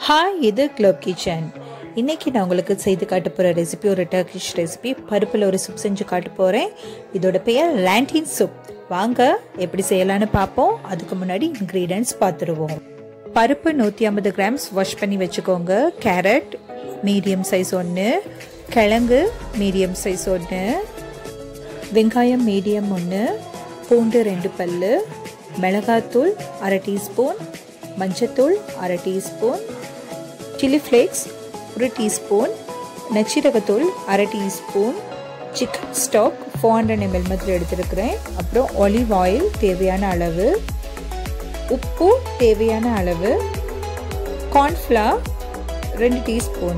hi இது globe kitchen இன்னைக்கு நான் உங்களுக்கு செய்து காட்ட போகிற ரெசிபி ஒரு டர்க்கிஷ் ரெசிபி பருப்பில் ஒரு சூப் செஞ்சு காட்ட போகிறேன் இதோட பெயர் லேண்டின் சூப் வாங்க எப்படி செய்யலான்னு பார்ப்போம் அதுக்கு முன்னாடி இன்க்ரீடியன்ஸ் பார்த்துருவோம் பருப்பு நூற்றி ஐம்பது கிராம்ஸ் வாஷ் பண்ணி வச்சுக்கோங்க கேரட் மீடியம் சைஸ் ஒன்று கிழங்கு மீடியம் சைஸ் ஒன்று வெங்காயம் மீடியம் ஒன்று பூண்டு ரெண்டு பல் மிளகாத்தூள் அரை டீஸ்பூன் மஞ்சத்தூள் அரை டீஸ்பூன் சில்லி ஃப்ளேக்ஸ் ஒரு டீஸ்பூன் நச்சீரகத்தூள் அரை teaspoon chicken stock four hundred ml மாதிரி எடுத்துருக்கிறேன் அப்புறம் ஒலிவ் ஆயில் தேவையான அளவு உப்பு தேவையான அளவு கார்ன்ஃப்ளவர் ரெண்டு டீஸ்பூன்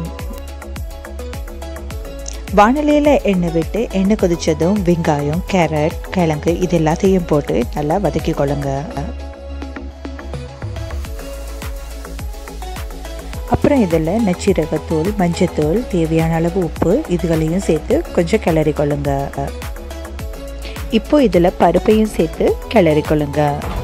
வானிலையில் எண்ணெய் விட்டு எண்ணெய் கொதித்ததும் வெங்காயம் கேரட் கிழங்கு இது எல்லாத்தையும் போட்டு நல்லா வதக்கி கொள்ளுங்க அப்புறம் இதில் நச்சீரகத்தூள் மஞ்சத்தூள் தேவையான அளவு உப்பு இதுகளையும் சேர்த்து கொஞ்சம் கிளறி கொள்ளுங்க இப்போ இதில் பருப்பையும் சேர்த்து கிளறி கொள்ளுங்க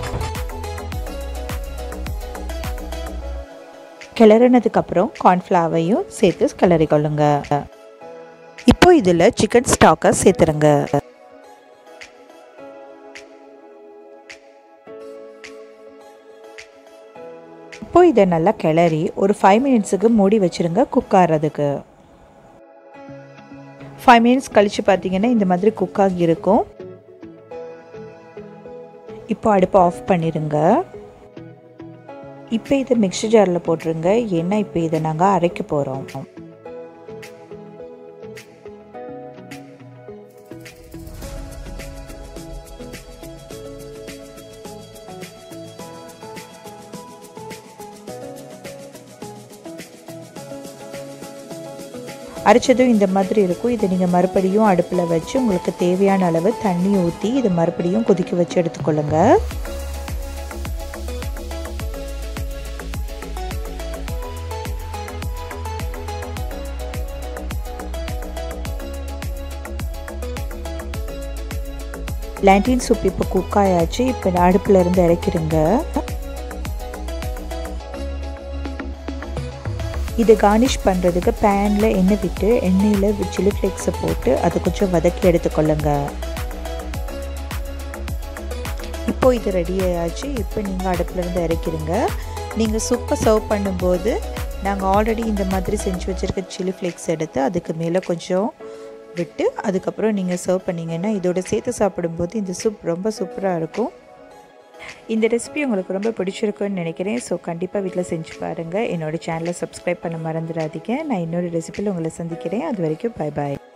கிளறினதுக்கப்புறம் கார்ன்ஃப்ளவரையும் சேர்த்து கிளறி கொள்ளுங்க இப்போ இதில் சிக்கன் ஸ்டாக்கை சேர்த்துருங்க இப்போ இதை நல்லா கிளறி ஒரு ஃபைவ் மினிட்ஸுக்கு மூடி வச்சுருங்க குக் ஆகிறதுக்கு ஃபைவ் மினிட்ஸ் கழித்து பார்த்தீங்கன்னா இந்த மாதிரி குக் ஆகி இருக்கும் இப்போ அடுப்பை ஆஃப் பண்ணிடுங்க இப்போ இதை மிக்சர் ஜாரில் போட்டுருங்க ஏன்னா இப்போ இதை நாங்கள் அரைக்க போகிறோம் அரைச்சதும் இந்த மாதிரி இருக்கும் இதை நீங்கள் மறுபடியும் அடுப்பில் வச்சு உங்களுக்கு தேவையான அளவு தண்ணி ஊற்றி இதை மறுபடியும் கொதிக்க வச்சு எடுத்துக்கொள்ளுங்க லேண்டின் சூப் இப்போ குக் ஆயாச்சு இப்போ அடுப்பில் இருந்து இறக்கிடுங்க இது கார்னிஷ் பண்ணுறதுக்கு பேனில் எண்ணெய் விட்டு எண்ணெயில் சில்லி ஃப்ளேக்ஸை போட்டு அதை கொஞ்சம் வதக்கி எடுத்துக்கொள்ளுங்க இப்போ இது ரெடி ஆயாச்சு இப்போ நீங்கள் அடுப்புலேருந்து இறக்கிடுங்க நீங்கள் சூப்பை சர்வ் பண்ணும்போது நாங்கள் ஆல்ரெடி இந்த மாதிரி செஞ்சு வச்சுருக்க சில்லி ஃப்ளேக்ஸ் எடுத்து அதுக்கு மேலே கொஞ்சம் விட்டு அதுக்கப்புறம் நீங்கள் சர்வ் பண்ணிங்கன்னா இதோட சேர்த்து சாப்பிடும்போது இந்த சூப் ரொம்ப சூப்பராக இருக்கும் இந்த ரெசிபி உங்களுக்கு ரொம்ப பிடிச்சிருக்குன்னு நினைக்கிறேன் ஸோ கண்டிப்பாக வீட்டில் செஞ்சு பாருங்கள் என்னோடய சேனலை சப்ஸ்கிரைப் பண்ண மறந்துடாதீங்க நான் இன்னொரு ரெசிபியில் உங்களை சந்திக்கிறேன் அது வரைக்கும் பாய் பாய்